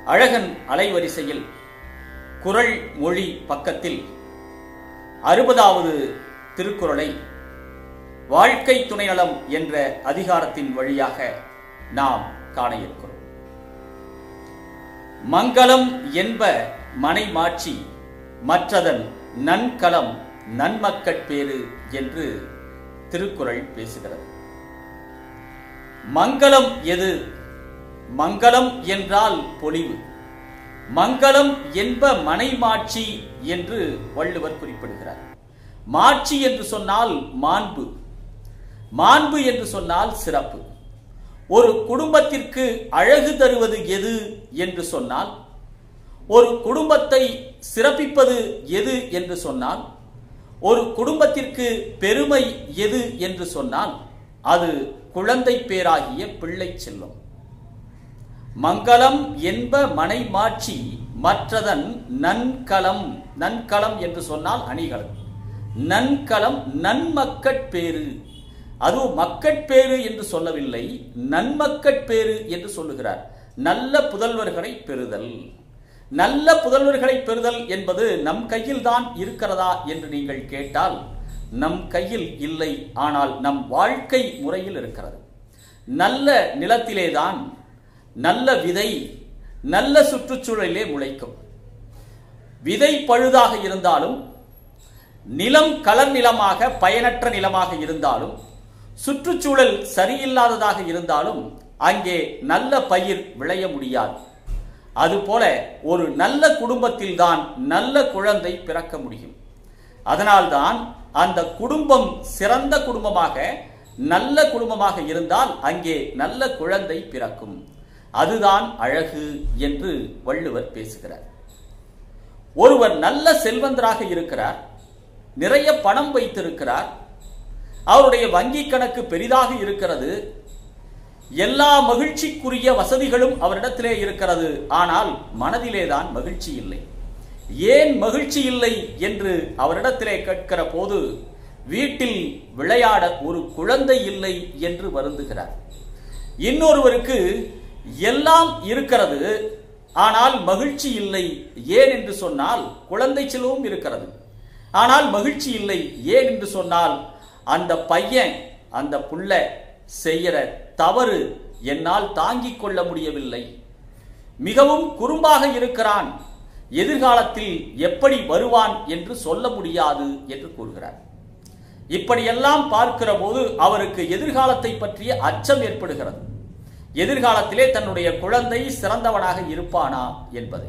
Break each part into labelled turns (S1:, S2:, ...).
S1: அழகன் அலைவரிசையில் குரல் மொழி பக்கத்தில் அறுபதாவது திருக்குறளை வாழ்க்கை துணைநலம் என்ற அதிகாரத்தின் வழியாக நாம் காண இருக்கிறோம் மங்களம் என்ப மனைமாட்சி மற்றதன் நன்கலம் நன்மக்கட்பேறு என்று திருக்குறள் பேசுகிறது மங்களம் எது மங்களம் என்றால் பொலிவு மங்களம் என்ப மனைமாட்சி என்று வள்ளுவர் குறிப்பிடுகிறார் மாட்சி என்று சொன்னால் மாண்பு மாண்பு என்று சொன்னால் சிறப்பு ஒரு குடும்பத்திற்கு அழகு தருவது எது என்று சொன்னால் ஒரு குடும்பத்தை சிறப்பிப்பது எது என்று சொன்னால் ஒரு குடும்பத்திற்கு பெருமை எது என்று சொன்னால் அது குழந்தை பேராகிய பிள்ளை செல்வம் மங்களம் என்ப மனைமாட்சி மற்றதன் நன்கலம் நன்கலம் என்று சொன்னால் அணிகலம் நன்கலம் நன்மக்கட்பேறு அதுவும் மக்கட்பேறு என்று சொல்லவில்லை நன்மக்கட்பேறு என்று சொல்லுகிறார் நல்ல புதல்வர்களை பெறுதல் நல்ல புதல்வர்களை பெறுதல் என்பது நம் கையில் தான் இருக்கிறதா என்று நீங்கள் கேட்டால் நம் கையில் இல்லை ஆனால் நம் வாழ்க்கை முறையில் இருக்கிறது நல்ல நிலத்திலேதான் நல்ல விதை நல்ல சுற்றுச்சூழலிலே முளைக்கும் விதை பழுதாக இருந்தாலும் நிலம் கலர் நிலமாக பயனற்ற நிலமாக இருந்தாலும் சுற்றுச்சூழல் சரியில்லாததாக இருந்தாலும் அங்கே நல்ல பயிர் விளைய முடியாது அதுபோல ஒரு நல்ல குடும்பத்தில்தான் நல்ல குழந்தை பிறக்க முடியும் அதனால்தான் அந்த குடும்பம் சிறந்த குடும்பமாக நல்ல குடும்பமாக இருந்தால் அங்கே நல்ல குழந்தை பிறக்கும் அதுதான் அழகு என்று வள்ளுவர் பேசுகிறார் ஒருவர் நல்ல செல்வந்தராக இருக்கிறார் நிறைய பணம் வைத்திருக்கிறார் அவருடைய வங்கி கணக்கு பெரிதாக இருக்கிறது எல்லா மகிழ்ச்சிக்குரிய வசதிகளும் அவரிடத்திலே இருக்கிறது ஆனால் மனதிலே தான் மகிழ்ச்சி இல்லை ஏன் மகிழ்ச்சி இல்லை என்று அவரிடத்திலே கேட்கிற போது வீட்டில் விளையாட ஒரு குழந்தை இல்லை என்று வருந்துகிறார் இன்னொருவருக்கு எல்லாம் இருக்கிறது ஆனால் மகிழ்ச்சி இல்லை ஏன் என்று சொன்னால் குழந்தை செல்வம் இருக்கிறது ஆனால் மகிழ்ச்சி இல்லை ஏன் என்று சொன்னால் அந்த பையன் அந்த புள்ள செய்கிற தவறு என்னால் தாங்கிக் கொள்ள முடியவில்லை மிகவும் குறும்பாக இருக்கிறான் எதிர்காலத்தில் எப்படி வருவான் என்று சொல்ல முடியாது என்று கூறுகிறார் இப்படியெல்லாம் பார்க்கிற போது அவருக்கு எதிர்காலத்தை பற்றிய அச்சம் ஏற்படுகிறது எதிர்காலத்திலே தன்னுடைய குழந்தை சிறந்தவனாக இருப்பானா என்பதை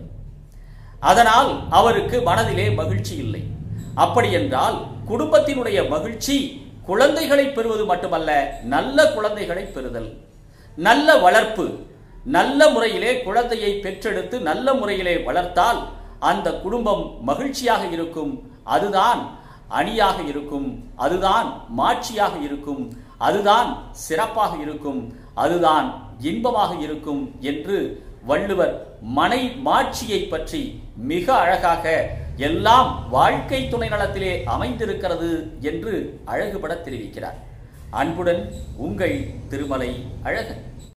S1: அதனால் அவருக்கு மனதிலே மகிழ்ச்சி இல்லை அப்படி என்றால் குடும்பத்தினுடைய மகிழ்ச்சி குழந்தைகளை பெறுவது மட்டுமல்ல நல்ல குழந்தைகளை பெறுதல் நல்ல வளர்ப்பு நல்ல முறையிலே குழந்தையை பெற்றெடுத்து நல்ல முறையிலே வளர்த்தால் அந்த குடும்பம் மகிழ்ச்சியாக இருக்கும் அதுதான் அணியாக இருக்கும் அதுதான் மாட்சியாக இருக்கும் அதுதான் சிறப்பாக இருக்கும் அதுதான் இன்பமாக இருக்கும் என்று வள்ளுவர் மனை மாட்சியை பற்றி மிக அழகாக எல்லாம் வாழ்க்கை துணை நலத்திலே அமைந்திருக்கிறது என்று அழகுபட தெரிவிக்கிறார் அன்புடன் உங்கள் திருமலை அழகன்